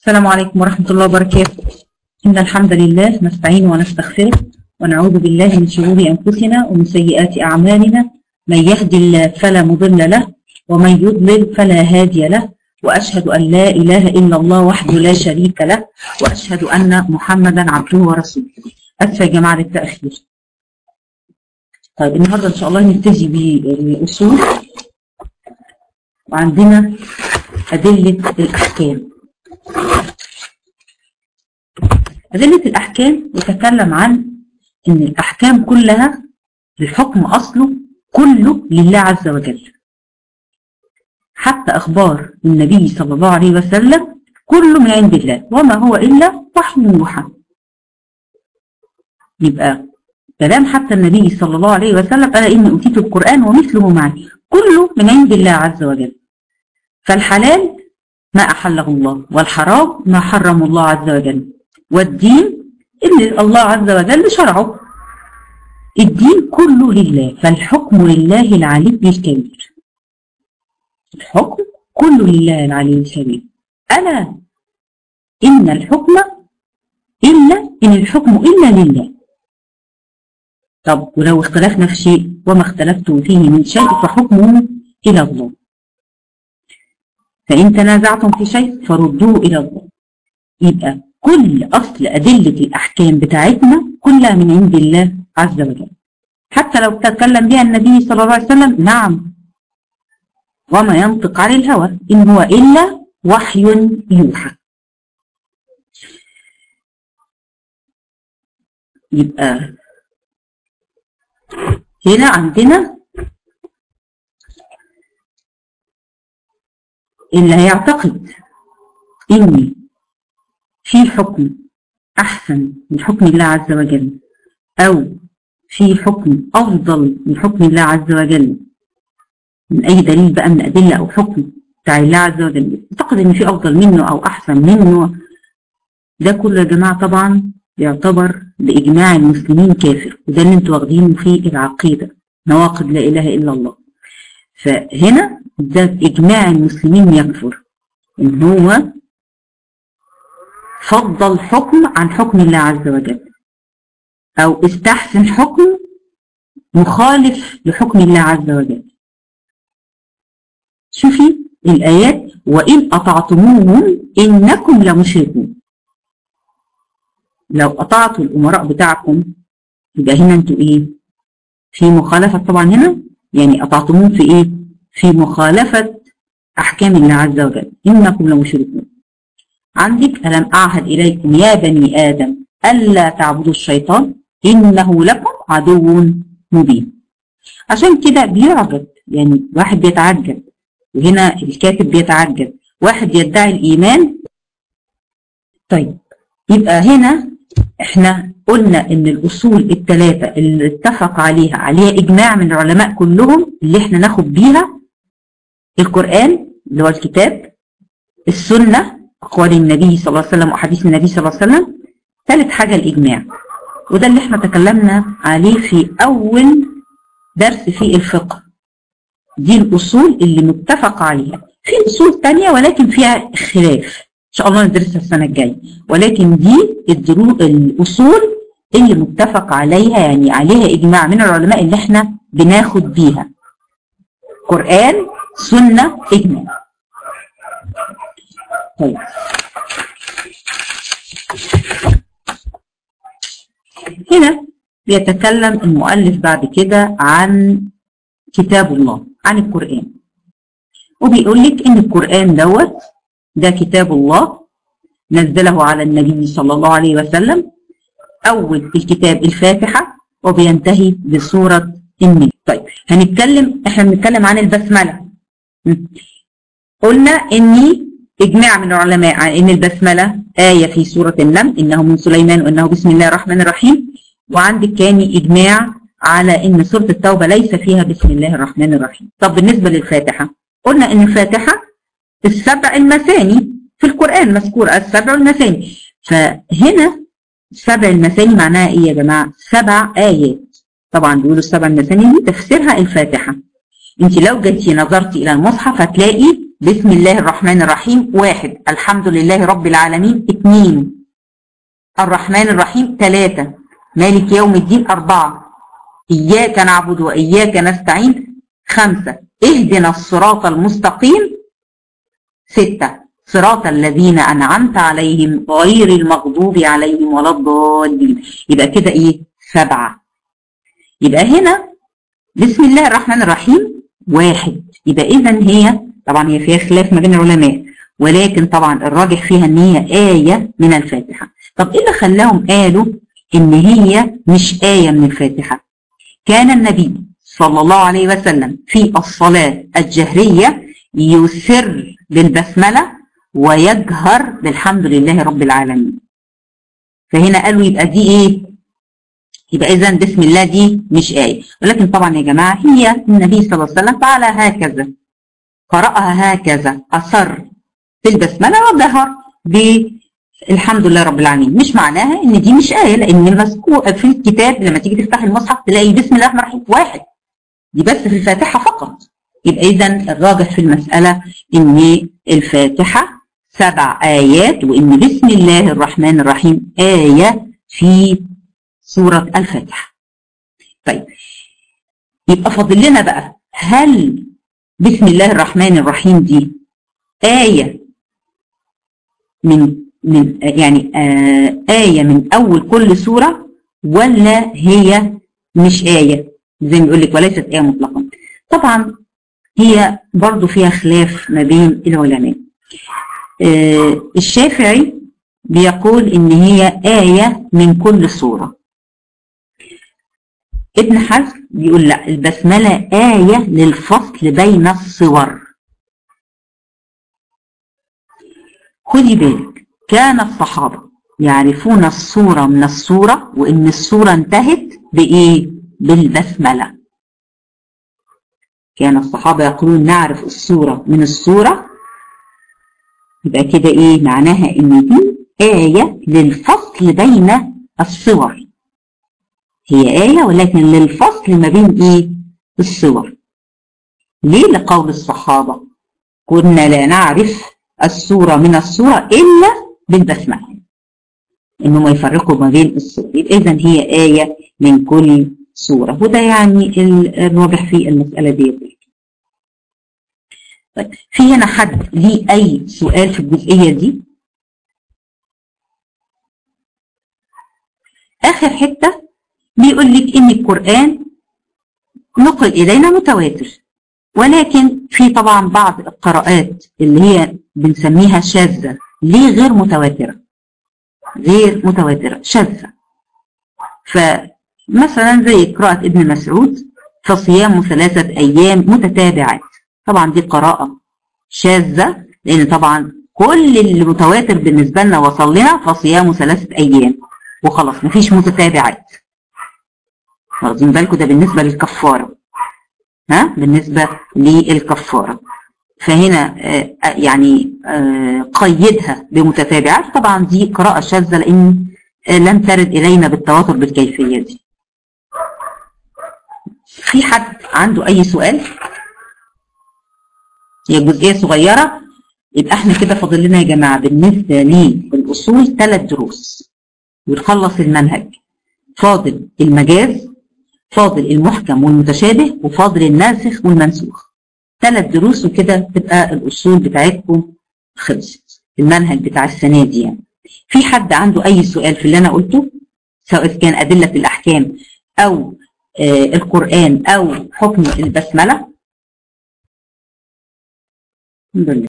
السلام عليكم ورحمة الله وبركاته إن الحمد لله نستعين ونستغفره ونعوذ بالله من شرور أنفسنا ومن سيئات أعمالنا من يهدي الله فلا مضل له ومن يضلل فلا هادي له وأشهد أن لا إله إلا الله وحده لا شريك له وأشهد أن محمدا عبده ورسوله أسف يا جماعة للتأخير طيب النهاردة إن شاء الله نبتدي بالأصول وعندنا أدلة الأحكام أدلة الأحكام يتكلم عن إن الأحكام كلها الحكم أصله كله لله عز وجل حتى أخبار النبي صلى الله عليه وسلم كله من عند الله وما هو إلا وحي يوحى يبقى كلام حتى النبي صلى الله عليه وسلم قال إني أوتيت القرآن ومثله معي كله من عند الله عز وجل فالحلال ما أحله الله والحرام ما حرم الله عز وجل والدين اللي الله عز وجل شرعه الدين كله لله فالحكم لله العلي الكبير الحكم كله لله العلي الكبير ألا إن الحكم إلا إن الحكم إلا لله طب ولو اختلفنا في شيء وما اختلفتم فيه من شيء فحكمه إلى الله فإن تنازعتم في شيء فردوه إلى الله يبقى كل أصل أدلة الأحكام بتاعتنا كلها من عند الله عز وجل حتى لو تكلم بها النبي صلى الله عليه وسلم نعم وما ينطق عن الهوى إن هو إلا وحي يوحى يبقى هنا عندنا اللي هيعتقد إن في حكم أحسن من حكم الله عز وجل أو في حكم أفضل من حكم الله عز وجل من أي دليل بقى من أدلة أو حكم بتاع الله عز وجل أعتقد إن في أفضل منه أو أحسن منه ده كله يا جماعة طبعا يعتبر بإجماع المسلمين كافر وده اللي انتوا واخدينه في العقيدة نواقض لا إله إلا الله فهنا ده بإجماع المسلمين يكفر إن هو فضل حكم عن حكم الله عز وجل أو استحسن حكم مخالف لحكم الله عز وجل شوفي الآيات وإن أطعتموهم إنكم لمشركون لو قطعتوا الأمراء بتاعكم يبقى هنا انتوا إيه في مخالفة طبعا هنا يعني قطعتموهم في إيه في مخالفة أحكام الله عز وجل إنكم لمشركون عندك ألم أعهد إليكم يا بني آدم ألا تعبدوا الشيطان إنه لكم عدو مبين عشان كده بيعجب يعني واحد بيتعجب وهنا الكاتب بيتعجب واحد يدعي الإيمان طيب يبقى هنا احنا قلنا ان الاصول الثلاثة اللي اتفق عليها عليها اجماع من العلماء كلهم اللي احنا ناخد بيها القرآن اللي هو الكتاب السنة أقوال النبي صلى الله عليه وسلم وأحاديث النبي صلى الله عليه وسلم ثالث حاجة الإجماع وده اللي احنا تكلمنا عليه في أول درس في الفقه دي الأصول اللي متفق عليها في أصول تانية ولكن فيها خلاف إن شاء الله ندرسها السنة الجاية ولكن دي الدرو... الأصول اللي متفق عليها يعني عليها إجماع من العلماء اللي احنا بناخد بيها قرآن سنة إجماع طيب هنا بيتكلم المؤلف بعد كده عن كتاب الله عن القرآن وبيقول لك ان القرآن دوت ده كتاب الله نزله على النبي صلى الله عليه وسلم اول الكتاب الفاتحة وبينتهي بسورة النبي طيب هنتكلم احنا بنتكلم عن البسملة قلنا اني اجماع من العلماء عن ان البسملة آية في سورة النمل انه من سليمان وانه بسم الله الرحمن الرحيم وعندك كان اجماع على ان سورة التوبة ليس فيها بسم الله الرحمن الرحيم طب بالنسبة للفاتحة قلنا ان الفاتحة السبع المثاني في القرآن مذكور السبع المثاني فهنا سبع المثاني معناها ايه يا جماعة سبع آيات طبعا بيقولوا السبع المثاني دي تفسيرها الفاتحة انت لو جيتي نظرتي الى المصحف هتلاقي بسم الله الرحمن الرحيم واحد الحمد لله رب العالمين اثنين الرحمن الرحيم ثلاثة مالك يوم الدين أربعة إياك نعبد وإياك نستعين خمسة اهدنا الصراط المستقيم ستة صراط الذين أنعمت عليهم غير المغضوب عليهم ولا الضالين يبقى كده إيه سبعة يبقى هنا بسم الله الرحمن الرحيم واحد يبقى إذا هي طبعا هي فيها خلاف ما بين العلماء ولكن طبعا الراجح فيها ان هي آية من الفاتحة طب ايه اللي خلاهم قالوا ان هي مش آية من الفاتحة كان النبي صلى الله عليه وسلم في الصلاة الجهرية يسر بالبسملة ويجهر بالحمد لله رب العالمين فهنا قالوا يبقى دي ايه يبقى اذا بسم الله دي مش آية ولكن طبعا يا جماعة هي النبي صلى الله عليه وسلم فعل هكذا قرأها هكذا أصر في البسملة وجهر بالحمد لله رب العالمين مش معناها ان دي مش آية لان المذكور في الكتاب لما تيجي تفتح المصحف تلاقي بسم الله الرحمن الرحيم واحد دي بس في الفاتحة فقط يبقى إذا الراجح في المسألة ان الفاتحة سبع آيات وان بسم الله الرحمن الرحيم آية في سورة الفاتحة طيب يبقى فاضل لنا بقى هل بسم الله الرحمن الرحيم دي آية من من يعني آه آية من أول كل سورة ولا هي مش آية زي ما بيقول لك وليست آية مطلقا طبعا هي برضو فيها خلاف ما بين العلماء آه الشافعي بيقول إن هي آية من كل سورة ابن حزم بيقول لا البسملة آية للفصل بين الصور خدي بالك كان الصحابة يعرفون الصورة من الصورة وإن الصورة انتهت بإيه؟ بالبسملة كان الصحابة يقولون نعرف الصورة من الصورة يبقى كده إيه معناها إن دي آية للفصل بين الصور هي آية ولكن للفصل ما بين إيه؟ الصور. ليه لقول الصحابة؟ كنا لا نعرف السورة من السورة إلا بالبسملة. إنهم يفرقوا ما بين السور. إذا هي آية من كل سورة. وده يعني الواضح في المسألة دي. طيب في هنا حد ليه أي سؤال في الجزئية دي؟ آخر حتة بيقول لك ان القرآن نقل الينا متواتر ولكن في طبعا بعض القراءات اللي هي بنسميها شاذة ليه غير متواترة غير متواترة شاذة فمثلا زي قراءة ابن مسعود فصيام ثلاثة أيام متتابعات طبعا دي قراءة شاذة لأن طبعا كل اللي متواتر بالنسبة لنا وصل لنا فصيام ثلاثة أيام وخلاص مفيش متتابعات واخدين بالكم ده بالنسبة للكفارة ها بالنسبة للكفارة فهنا آه يعني آه قيدها بمتتابعات طبعا دي قراءة شاذة لأن آه لم ترد إلينا بالتواتر بالكيفية دي في حد عنده أي سؤال هي جزئية صغيرة يبقى احنا كده فاضل لنا يا جماعة بالنسبة للأصول ثلاث دروس ونخلص المنهج فاضل المجاز فاضل المحكم والمتشابه وفاضل الناسخ والمنسوخ ثلاث دروس وكده تبقى الأصول بتاعتكم خلصت المنهج بتاع السنة دي يعني. في حد عنده أي سؤال في اللي أنا قلته سواء كان أدلة الأحكام أو آه القرآن أو حكم البسملة الحمد لله